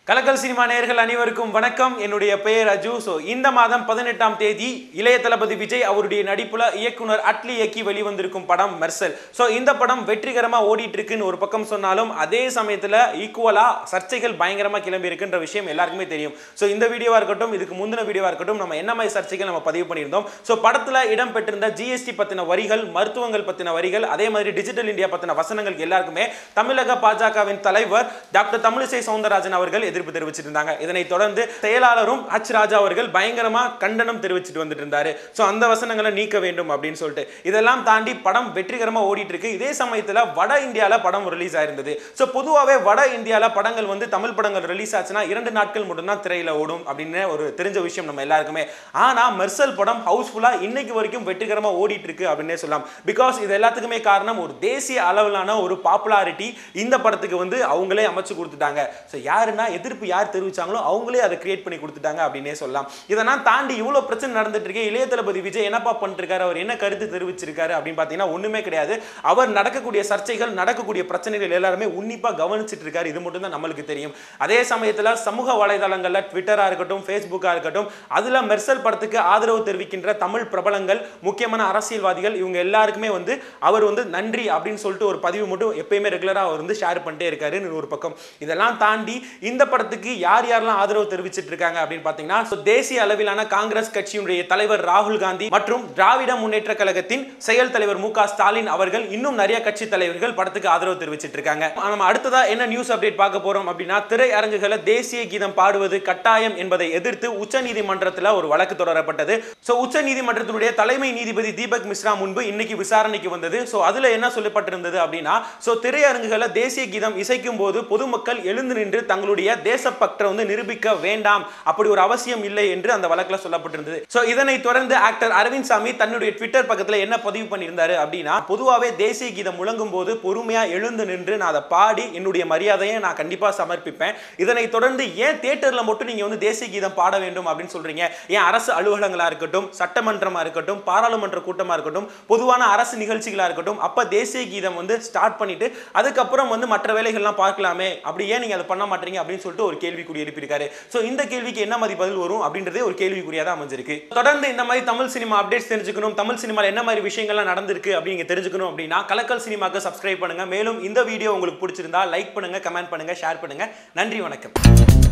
கலக்கல் சினிமா நேயர்கள் அனைவருக்கும் வணக்கம் என்னுடைய பெயர் அஜு ஸோ இந்த மாதம் பதினெட்டாம் தேதி இளைய தளபதி விஜய் அவருடைய நடிப்புல இயக்குனர் அட்லி இயக்கி வெளிவந்திருக்கும் படம் மெர்சல் ஸோ இந்த படம் வெற்றிகரமா ஓடிட்டு இருக்குன்னு ஒரு பக்கம் சொன்னாலும் அதே சமயத்துல ஈக்குவலா சர்ச்சைகள் பயங்கரமா கிளம்பி இருக்குன்ற விஷயம் எல்லாருக்குமே தெரியும் ஸோ இந்த வீடியோவா இருக்கட்டும் இதுக்கு முந்தின வீடியோவா இருக்கட்டும் நம்ம என்ன மாதிரி சர்ச்சைகள் நம்ம பதிவு பண்ணியிருந்தோம் ஸோ படத்துல இடம் பெற்றிருந்த ஜிஎஸ்டி பத்தின வரிகள் மருத்துவங்கள் பத்தின வரிகள் அதே மாதிரி டிஜிட்டல் இந்தியா பத்தின வசனங்கள் எல்லாருக்குமே தமிழக பாஜகவின் தலைவர் டாக்டர் தமிழிசை சவுந்தரராஜன் அவர்கள் எதிர்ப்பு தெரிவிச்சிருந்தாங்க இதனைத் தொடர்ந்து செயலாளரும் ஹச் ராஜா அவர்கள் பயங்கரமா கண்டனம் தெரிவிச்சிட்டு வந்துட்டு இருந்தாரு ஸோ அந்த வசனங்களை நீக்க வேண்டும் அப்படின்னு சொல்லிட்டு இதெல்லாம் தாண்டி படம் வெற்றிகரமா ஓடிட்டு இருக்கு இதே சமயத்துல வட இந்தியால படம் ரிலீஸ் ஆயிருந்தது ஸோ பொதுவாகவே வட இந்தியால படங்கள் வந்து தமிழ் படங்கள் ரிலீஸ் ஆச்சுன்னா இரண்டு நாட்கள் மட்டும்தான் திரையில ஓடும் அப்படின்னு ஒரு தெரிஞ்ச விஷயம் நம்ம எல்லாருக்குமே ஆனா மெர்சல் படம் ஹவுஸ்ஃபுல்லா இன்னைக்கு வரைக்கும் வெற்றிகரமா ஓடிட்டு இருக்கு அப்படின்னே சொல்லலாம் பிகாஸ் இது எல்லாத்துக்குமே காரணம் ஒரு தேசிய அளவிலான ஒரு பாப்புலாரிட்டி இந்த படத்துக்கு வந்து அவங்களே அமைச்சு கொடுத்துட்டாங்க ஸோ யாருன்னா எதிர்ப்பு யார் தெரிவிச்சாங்களோ அவங்களே அதை கிரியேட் பண்ணி கொடுத்துட்டாங்க அப்படின்னே சொல்லலாம் இதெல்லாம் தாண்டி இவ்வளோ பிரச்சனை நடந்துட்டு இருக்கு இளைய தளபதி விஜய் என்னப்பா பண்ணிருக்காரு அவர் என்ன கருத்து தெரிவிச்சிருக்காரு அப்படின்னு பார்த்தீங்கன்னா ஒண்ணுமே கிடையாது அவர் நடக்கக்கூடிய சர்ச்சைகள் நடக்கக்கூடிய பிரச்சனைகள் எல்லாருமே உன்னிப்பா கவனிச்சிட்டு இருக்காரு இது மட்டும் தான் நம்மளுக்கு தெரியும் அதே சமயத்துல சமூக வலைதளங்கள்ல ட்விட்டரா இருக்கட்டும் ஃபேஸ்புக்கா இருக்கட்டும் அதுல மெர்சல் படத்துக்கு ஆதரவு தெரிவிக்கின்ற தமிழ் பிரபலங்கள் முக்கியமான அரசியல்வாதிகள் இவங்க எல்லாருக்குமே வந்து அவர் வந்து நன்றி அப்படின்னு சொல்லிட்டு ஒரு பதிவு மட்டும் எப்பயுமே ரெகுலரா அவர் வந்து ஷேர் பண்ணிட்டே இருக்காரு ஒரு பக்கம் இதெல்லாம் தாண்டி இந்த படத்துக்கு யார் யாரெல்லாம் ஆதரவு தெரிவிச்சிட்டு இருக்காங்க அப்படின்னு பாத்தீங்கன்னா so தேசிய அளவிலான காங்கிரஸ் கட்சியினுடைய தலைவர் ராகுல் காந்தி மற்றும் திராவிட முன்னேற்ற கழகத்தின் செயல் தலைவர் மு க ஸ்டாலின் அவர்கள் இன்னும் நிறைய கட்சி தலைவர்கள் படத்துக்கு ஆதரவு தெரிவிச்சிட்டு இருக்காங்க நம்ம அடுத்ததா என்ன நியூஸ் அப்டேட் பார்க்க போறோம் அப்படின்னா திரையரங்குகளை தேசிய கீதம் பாடுவது கட்டாயம் என்பதை எதிர்த்து உச்சநீதிமன்றத்தில் ஒரு வழக்கு தொடரப்பட்டது ஸோ உச்சநீதிமன்றத்தினுடைய தலைமை நீதிபதி தீபக் மிஸ்ரா முன்பு இன்னைக்கு விசாரணைக்கு வந்தது ஸோ அதுல என்ன சொல்லப்பட்டிருந்தது அப்படின்னா ஸோ திரையரங்குகளை தேசிய கீதம் இசைக்கும் போது பொதுமக்கள் எழுந்து நின்று தங்களுடைய தேசப்பற்றை வந்து நிரூபிக்க வேண்டாம் அப்படி ஒரு அவசியம் இல்லை என்று அந்த வழக்கில் சொல்லப்பட்டிருந்தது ஸோ இதனை தொடர்ந்து ஆக்டர் அரவிந்த் சாமி தன்னுடைய ட்விட்டர் பக்கத்தில் என்ன பதிவு பண்ணியிருந்தாரு அப்படின்னா பொதுவாகவே தேசிய கீதம் முழங்கும் போது பொறுமையா எழுந்து நின்று நான் அதை பாடி என்னுடைய மரியாதையை நான் கண்டிப்பா சமர்ப்பிப்பேன் இதனை தொடர்ந்து ஏன் தியேட்டர்ல மட்டும் நீங்க வந்து தேசிய கீதம் பாட வேண்டும் அப்படின்னு சொல்றீங்க ஏன் அரசு அலுவலகங்களா இருக்கட்டும் சட்டமன்றமா இருக்கட்டும் பாராளுமன்ற கூட்டமா இருக்கட்டும் பொதுவான அரசு நிகழ்ச்சிகளா இருக்கட்டும் அப்ப தேசிய கீதம் வந்து ஸ்டார்ட் பண்ணிட்டு அதுக்கப்புறம் வந்து மற்ற வேலைகள்லாம் பார்க்கலாமே அப்படி ஏன் நீங்க அதை பண்ண மாட்டீங்க அப்படின்னு சொல்லிட்டு ஒரு கேள்விக்குறி எழுப்பியிருக்காரு ஸோ இந்த கேள்விக்கு என்ன மாதிரி பதில் வரும் அப்படின்றதே ஒரு கேள்விக்குறியா தான் அமைஞ்சிருக்கு தொடர்ந்து இந்த மாதிரி தமிழ் சினிமா அப்டேட்ஸ் தெரிஞ்சுக்கணும் தமிழ் சினிமாவில் என்ன மாதிரி விஷயங்கள்லாம் நடந்திருக்கு அப்படிங்க தெரிஞ்சுக்கணும் அப்படின்னா கலக்கல் சினிமாக்கு சப்ஸ்கிரைப் பண்ணுங்க மேலும் இந்த வீடியோ உங்களுக்கு பிடிச்சிருந்தா லைக் பண்ணுங்க கமெண்ட் பண்ணுங்க ஷேர் பண்ணுங்க நன்றி வணக்கம்